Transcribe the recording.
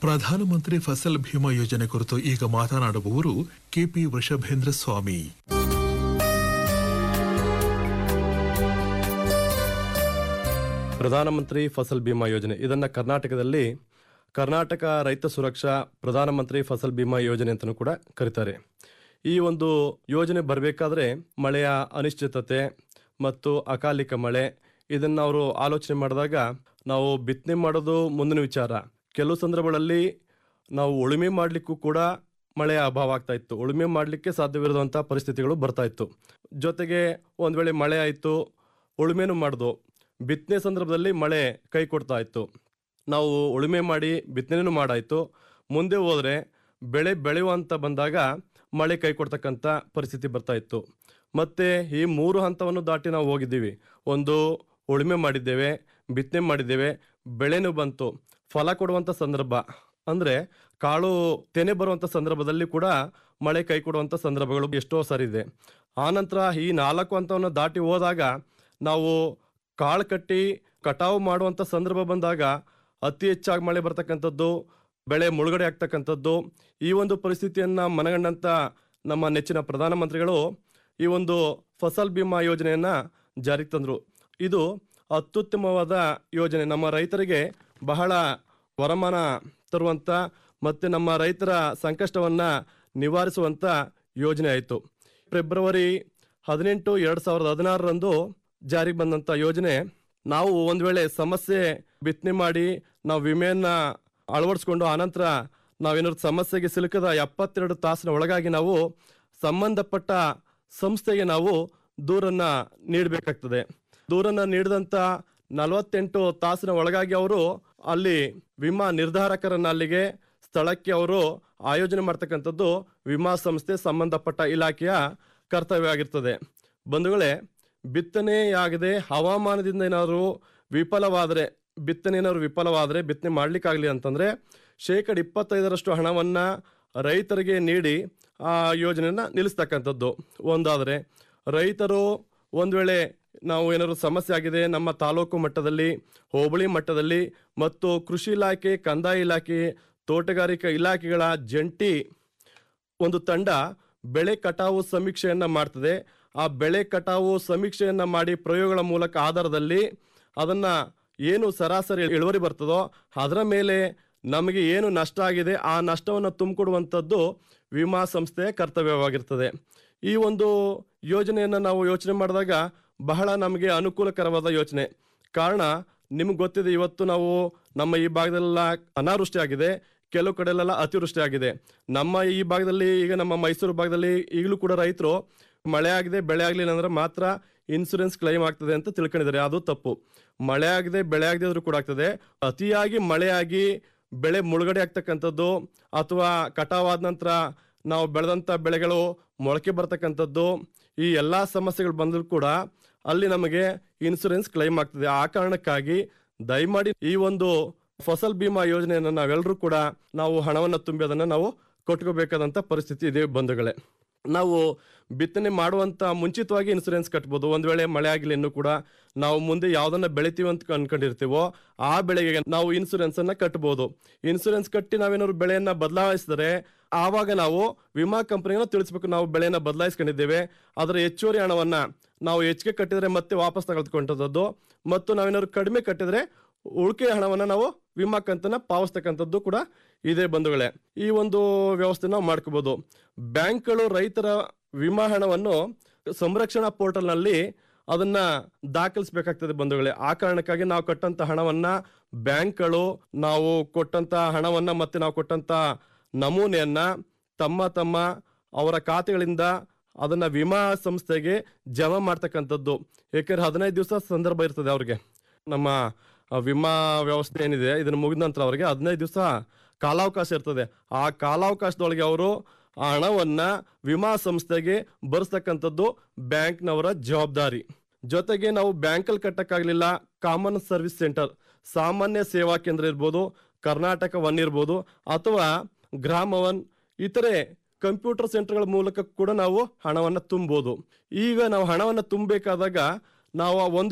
ಪ್ರಧಾನಮಂತ್ರಿ ಫಸಲ್ ಭೀಮಾ ಯೋಜನೆ ಕುರಿತು ಈಗ ಮಾತನಾಡುವವರು ಕೆಪಿ ವೃಷಭೇಂದ್ರ ಸ್ವಾಮಿ ಪ್ರಧಾನಮಂತ್ರಿ ಫಸಲ್ ಬಿಮಾ ಯೋಜನೆ ಇದನ್ನ ಕರ್ನಾಟಕದಲ್ಲಿ ಕರ್ನಾಟಕ ರೈತ ಸುರಕ್ಷಾ ಪ್ರಧಾನಮಂತ್ರಿ ಫಸಲ್ ಬಿಮಾ ಯೋಜನೆ ಅಂತಲೂ ಕೂಡ ಕರೀತಾರೆ ಈ ಒಂದು ಯೋಜನೆ ಬರಬೇಕಾದ್ರೆ ಮಳೆಯ ಅನಿಶ್ಚಿತತೆ ಮತ್ತು ಅಕಾಲಿಕ ಮಳೆ ಇದನ್ನು ಅವರು ಆಲೋಚನೆ ಮಾಡಿದಾಗ ನಾವು ಬಿತ್ತನೆ ಮಾಡೋದು ಮುಂದಿನ ವಿಚಾರ ಕೆಲವು ಸಂದರ್ಭಗಳಲ್ಲಿ ನಾವು ಉಳುಮೆ ಮಾಡಲಿಕ್ಕೂ ಕೂಡ ಮಳೆಯ ಅಭಾವ ಆಗ್ತಾ ಇತ್ತು ಉಳುಮೆ ಮಾಡಲಿಕ್ಕೆ ಸಾಧ್ಯವಿರುವಂಥ ಪರಿಸ್ಥಿತಿಗಳು ಬರ್ತಾ ಇತ್ತು ಜೊತೆಗೆ ಒಂದು ವೇಳೆ ಮಳೆ ಆಯಿತು ಉಳುಮೆನೂ ಮಾಡ್ದು ಬಿತ್ತನೆ ಸಂದರ್ಭದಲ್ಲಿ ಮಳೆ ಕೈ ಕೊಡ್ತಾ ಇತ್ತು ನಾವು ಉಳುಮೆ ಮಾಡಿ ಬಿತ್ತನೆನೂ ಮಾಡಾಯಿತು ಮುಂದೆ ಹೋದರೆ ಬೆಳೆ ಬೆಳೆಯುವಂತ ಬಂದಾಗ ಮಳೆ ಕೈ ಕೊಡ್ತಕ್ಕಂಥ ಪರಿಸ್ಥಿತಿ ಬರ್ತಾ ಇತ್ತು ಮತ್ತೆ ಈ ಮೂರು ಹಂತವನ್ನು ದಾಟಿ ನಾವು ಹೋಗಿದ್ದೀವಿ ಒಂದು ಉಳುಮೆ ಮಾಡಿದ್ದೇವೆ ಬಿತ್ತನೆ ಮಾಡಿದ್ದೇವೆ ಬೆಳೆನೂ ಬಂತು ಫಲ ಕೊಡುವಂಥ ಸಂದರ್ಭ ಅಂದರೆ ಕಾಳು ತೆನೆ ಬರುವಂಥ ಸಂದರ್ಭದಲ್ಲಿ ಕೂಡ ಮಳೆ ಕೈ ಕೊಡುವಂಥ ಸಂದರ್ಭಗಳು ಎಷ್ಟೋ ಸಾರಿ ಇದೆ ಆನಂತರ ಈ ನಾಲ್ಕು ಹಂತವನ್ನು ದಾಟಿ ಹೋದಾಗ ನಾವು ಕಾಳು ಕಟ್ಟಿ ಕಟಾವು ಮಾಡುವಂಥ ಸಂದರ್ಭ ಬಂದಾಗ ಅತಿ ಹೆಚ್ಚಾಗಿ ಮಳೆ ಬರ್ತಕ್ಕಂಥದ್ದು ಬೆಳೆ ಮುಳುಗಡೆ ಆಗ್ತಕ್ಕಂಥದ್ದು ಈ ಒಂದು ಪರಿಸ್ಥಿತಿಯನ್ನು ಮನಗಂಡಂಥ ನಮ್ಮ ನೆಚ್ಚಿನ ಪ್ರಧಾನಮಂತ್ರಿಗಳು ಈ ಒಂದು ಫಸಲ್ ಬಿಮಾ ಯೋಜನೆಯನ್ನು ಜಾರಿಗೆ ತಂದರು ಇದು ಅತ್ಯುತ್ತಮವಾದ ಯೋಜನೆ ನಮ್ಮ ರೈತರಿಗೆ ಬಹಳ ವರಮಾನ ತರುವಂಥ ಮತ್ತು ನಮ್ಮ ರೈತರ ಸಂಕಷ್ಟವನ್ನು ನಿವಾರಿಸುವಂಥ ಯೋಜನೆ ಆಯಿತು ಫೆಬ್ರವರಿ ಹದಿನೆಂಟು ಎರಡು ಸಾವಿರದ ಹದಿನಾರರಂದು ಜಾರಿಗೆ ಬಂದಂಥ ಯೋಜನೆ ನಾವು ಒಂದು ವೇಳೆ ಸಮಸ್ಯೆ ಬಿತ್ತನೆ ಮಾಡಿ ನಾವು ವಿಮೆಯನ್ನ ಅಳವಡಿಸ್ಕೊಂಡು ಆನಂತರ ನಾವೇನಾದ್ರು ಸಮಸ್ಯೆಗೆ ಸಿಲುಕದ ಎಪ್ಪತ್ತೆರಡು ತಾಸಿನ ಒಳಗಾಗಿ ನಾವು ಸಂಬಂಧಪಟ್ಟ ಸಂಸ್ಥೆಗೆ ನಾವು ದೂರನ್ನ ನೀಡಬೇಕಾಗ್ತದೆ ದೂರನ್ನ ನೀಡಿದಂಥ ನಲವತ್ತೆಂಟು ತಾಸಿನ ಒಳಗಾಗಿ ಅವರು ಅಲ್ಲಿ ವಿಮಾ ನಿರ್ಧಾರಕರನ್ನ ಅಲ್ಲಿಗೆ ಸ್ಥಳಕ್ಕೆ ಅವರು ಆಯೋಜನೆ ಮಾಡ್ತಕ್ಕಂಥದ್ದು ವಿಮಾ ಸಂಸ್ಥೆ ಸಂಬಂಧಪಟ್ಟ ಇಲಾಖೆಯ ಕರ್ತವ್ಯ ಆಗಿರ್ತದೆ ಬಂಧುಗಳೇ ಬಿತ್ತನೆಯಾಗದೆ ಹವಾಮಾನದಿಂದ ಏನಾದರೂ ವಿಫಲವಾದರೆ ಬಿತ್ತನೆ ಏನಾದ್ರು ವಿಫಲವಾದರೆ ಬಿತ್ತನೆ ಮಾಡ್ಲಿಕ್ಕಾಗಲಿ ಅಂತಂದರೆ ಶೇಕಡ ಇಪ್ಪತ್ತೈದರಷ್ಟು ಹಣವನ್ನು ರೈತರಿಗೆ ನೀಡಿ ಆ ಯೋಜನೆಯನ್ನ ನಿಲ್ಲಿಸ್ತಕ್ಕಂಥದ್ದು ಒಂದಾದರೆ ರೈತರು ಒಂದು ವೇಳೆ ನಾವು ಏನಾದ್ರು ಸಮಸ್ಯೆ ಆಗಿದೆ ನಮ್ಮ ತಾಲೂಕು ಮಟ್ಟದಲ್ಲಿ ಹೋಬಳಿ ಮಟ್ಟದಲ್ಲಿ ಮತ್ತು ಕೃಷಿ ಇಲಾಖೆ ಕಂದಾಯ ಇಲಾಖೆ ತೋಟಗಾರಿಕಾ ಇಲಾಖೆಗಳ ಜಂಟಿ ಒಂದು ತಂಡ ಬೆಳೆ ಕಟಾವು ಸಮೀಕ್ಷೆಯನ್ನ ಮಾಡ್ತದೆ ಆ ಬೆಳೆ ಕಟಾವು ಸಮೀಕ್ಷೆಯನ್ನ ಮಾಡಿ ಪ್ರಯೋಗಗಳ ಮೂಲಕ ಆಧಾರದಲ್ಲಿ ಅದನ್ನ ಏನು ಸರಾಸರಿ ಇಳುವರಿ ಬರ್ತದೋ ಅದರ ಮೇಲೆ ನಮಗೆ ಏನು ನಷ್ಟ ಆಗಿದೆ ಆ ನಷ್ಟವನ್ನು ತುಂಬಿಕೊಡುವಂಥದ್ದು ವಿಮಾ ಸಂಸ್ಥೆಯ ಕರ್ತವ್ಯವಾಗಿರ್ತದೆ ಈ ಒಂದು ಯೋಜನೆಯನ್ನು ನಾವು ಯೋಚನೆ ಮಾಡಿದಾಗ ಬಹಳ ನಮಗೆ ಅನುಕೂಲಕರವಾದ ಯೋಚನೆ ಕಾರಣ ನಿಮ್ಗೆ ಗೊತ್ತಿದೆ ಇವತ್ತು ನಾವು ನಮ್ಮ ಈ ಭಾಗದಲ್ಲೆಲ್ಲ ಅನಾವೃಷ್ಟಿ ಆಗಿದೆ ಕೆಲವು ಕಡೆಲೆಲ್ಲ ಅತಿವೃಷ್ಟಿ ಆಗಿದೆ ನಮ್ಮ ಈ ಭಾಗದಲ್ಲಿ ಈಗ ನಮ್ಮ ಮೈಸೂರು ಭಾಗದಲ್ಲಿ ಈಗಲೂ ಕೂಡ ರೈತರು ಮಳೆ ಆಗಿದೆ ಬೆಳೆ ಆಗಲಿಲ್ಲ ಅಂದ್ರೆ ಮಾತ್ರ ಇನ್ಸೂರೆನ್ಸ್ ಕ್ಲೈಮ್ ಆಗ್ತದೆ ಅಂತ ತಿಳ್ಕೊಂಡಿದ್ದಾರೆ ಅದು ತಪ್ಪು ಮಳೆ ಆಗದೆ ಬೆಳೆ ಆಗದೆ ಆದ್ರೂ ಕೂಡ ಆಗ್ತದೆ ಅತಿಯಾಗಿ ಮಳೆಯಾಗಿ ಬೆಳೆ ಮುಳುಗಡೆ ಆಗ್ತಕ್ಕಂಥದ್ದು ಅಥವಾ ಕಟಾವಾದ ನಂತರ ನಾವು ಬೆಳೆದಂಥ ಬೆಳೆಗಳು ಮೊಳಕೆ ಬರ್ತಕ್ಕಂಥದ್ದು ಈ ಎಲ್ಲ ಸಮಸ್ಯೆಗಳು ಬಂದರೂ ಕೂಡ ಅಲ್ಲಿ ನಮಗೆ ಇನ್ಸೂರೆನ್ಸ್ ಕ್ಲೈಮ್ ಆಗ್ತದೆ ಆ ಕಾರಣಕ್ಕಾಗಿ ದಯಮಾಡಿ ಈ ಒಂದು ಫಸಲ್ ಬಿಮಾ ಯೋಜನೆಯನ್ನು ನಾವೆಲ್ಲರೂ ಕೂಡ ನಾವು ಹಣವನ್ನು ತುಂಬಿ ಅದನ್ನು ನಾವು ಕೊಟ್ಕೋಬೇಕಾದಂಥ ಪರಿಸ್ಥಿತಿ ಇದೆ ಬಂಧುಗಳೇ ನಾವು ಬಿತ್ತನೆ ಮಾಡುವಂತ ಮುಂಚಿತವಾಗಿ ಇನ್ಸೂರೆನ್ಸ್ ಕಟ್ಬೋದು ಒಂದ್ ವೇಳೆ ಮಳೆ ಆಗಿಲ್ಲ ಇನ್ನೂ ಕೂಡ ನಾವು ಮುಂದೆ ಯಾವ್ದನ್ನ ಬೆಳಿತೀವಿ ಅಂತ ಅನ್ಕೊಂಡಿರ್ತೀವೋ ಆ ಬೆಳೆಗೆ ನಾವು ಇನ್ಸೂರೆನ್ಸ್ ಅನ್ನ ಕಟ್ಬೋದು ಇನ್ಸೂರೆನ್ಸ್ ಕಟ್ಟಿ ನಾವೇನಾದ್ರು ಬೆಳೆಯನ್ನ ಬದಲಾಯಿಸಿದರೆ ಆವಾಗ ನಾವು ವಿಮಾ ಕಂಪನಿಯನ್ನು ತಿಳಿಸ್ಬೇಕು ನಾವು ಬೆಳೆಯನ್ನ ಬದಲಾಯಿಸ್ಕೊಂಡಿದ್ದೇವೆ ಅದರ ಹೆಚ್ಚುವರಿ ಹಣವನ್ನ ನಾವು ಹೆಚ್ಚಿಗೆ ಕಟ್ಟಿದ್ರೆ ಮತ್ತೆ ವಾಪಸ್ ತಗೊಳ್ತಕ್ಕಂಥದ್ದು ಮತ್ತು ನಾವೇನಾದ್ರು ಕಡಿಮೆ ಕಟ್ಟಿದ್ರೆ ಉಳಿಕೆ ಹಣವನ್ನ ನಾವು ವಿಮಾ ಕಂತನ್ನ ಪಾವಸ್ತಕ್ಕಂಥದ್ದು ಕೂಡ ಇದೆ ಬಂಧುಗಳೇ ಈ ಒಂದು ವ್ಯವಸ್ಥೆ ನಾವು ಮಾಡ್ಕೋಬಹುದು ಬ್ಯಾಂಕ್ಗಳು ರೈತರ ವಿಮಾ ಹಣವನ್ನು ಸಂರಕ್ಷಣಾ ಪೋರ್ಟಲ್ನಲ್ಲಿ ಅದನ್ನ ದಾಖಲಿಸಬೇಕಾಗ್ತದೆ ಬಂಧುಗಳೇ ಆ ಕಾರಣಕ್ಕಾಗಿ ನಾವು ಕೊಟ್ಟಂತ ಹಣವನ್ನ ಬ್ಯಾಂಕ್ಗಳು ನಾವು ಕೊಟ್ಟಂತ ಹಣವನ್ನ ಮತ್ತೆ ನಾವು ಕೊಟ್ಟಂತ ನಮೂನೆಯನ್ನ ತಮ್ಮ ತಮ್ಮ ಅವರ ಖಾತೆಗಳಿಂದ ಅದನ್ನ ವಿಮಾ ಸಂಸ್ಥೆಗೆ ಜಮಾ ಮಾಡ್ತಕ್ಕಂಥದ್ದು ಏಕೆಂದ್ರೆ ಹದಿನೈದು ದಿವಸ ಸಂದರ್ಭ ಇರ್ತದೆ ಅವ್ರಿಗೆ ನಮ್ಮ ಆ, ವಿಮಾ ವ್ಯವಸ್ಥೆ ಏನಿದೆ ಇದನ್ನು ಮುಗಿದ ನಂತರ ಅವರಿಗೆ ಹದಿನೈದು ದಿವಸ ಕಾಲಾವಕಾಶ ಇರ್ತದೆ ಆ ಕಾಲಾವಕಾಶದೊಳಗೆ ಅವರು ಆ ಹಣವನ್ನ ವಿಮಾ ಸಂಸ್ಥೆಗೆ ಬರೆಸ್ತಕ್ಕಂಥದ್ದು ಬ್ಯಾಂಕ್ನವರ ಜವಾಬ್ದಾರಿ ಜೊತೆಗೆ ನಾವು ಬ್ಯಾಂಕಲ್ಲಿ ಕಟ್ಟಕ್ಕಾಗಲಿಲ್ಲ ಕಾಮನ್ ಸರ್ವಿಸ್ ಸೆಂಟರ್ ಸಾಮಾನ್ಯ ಸೇವಾ ಕೇಂದ್ರ ಇರ್ಬೋದು ಕರ್ನಾಟಕ ಒನ್ ಇರ್ಬೋದು ಅಥವಾ ಗ್ರಾಮ ಒನ್ ಇತರೆ ಕಂಪ್ಯೂಟರ್ ಸೆಂಟರ್ಗಳ ಮೂಲಕ ಕೂಡ ನಾವು ಹಣವನ್ನು ತುಂಬಬಹುದು ಈಗ ನಾವು ಹಣವನ್ನು ತುಂಬಬೇಕಾದಾಗ ನಾವು ಒಂದು